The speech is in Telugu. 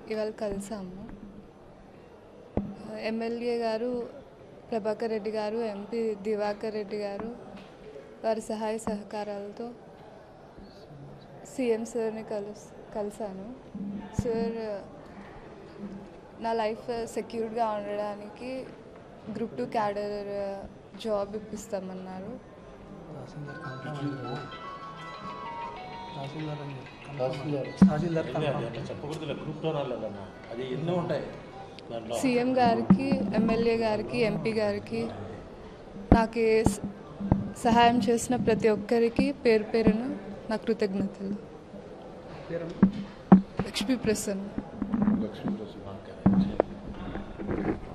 ఇవాళ కలిసాము ఎమ్మెల్యే గారు ప్రభాకర్ రెడ్డి గారు ఎంపీ దివాకర్ రెడ్డి గారు వారి సహాయ సహకారాలతో సీఎం సార్ని కలుస్ కలిసాను సార్ నా లైఫ్ సెక్యూర్డ్గా ఉండడానికి గ్రూప్ టూ క్యాడర్ జాబ్ ఇప్పిస్తామన్నారు తహసీల్దార్ అని తహసీల్దార్. తహసీల్దార్ అదే అది అట్లా చెప్పకూడదు గ్రూప్ డోనర్ లేదమ్మా అది ఎన్నో ఉంటాయి దాంట్లో సీఎం గారికి ఎమ్మెల్యే గారికి ఎంపీ గారికి నాకు ఏ స- సహాయం చేసిన ప్రతి ఒక్కరికి పేరు పేరున నా కృతజ్ఞతలు పేరు లక్ష్మీ ప్రసన్న లక్ష్మీ ప్రసన్న.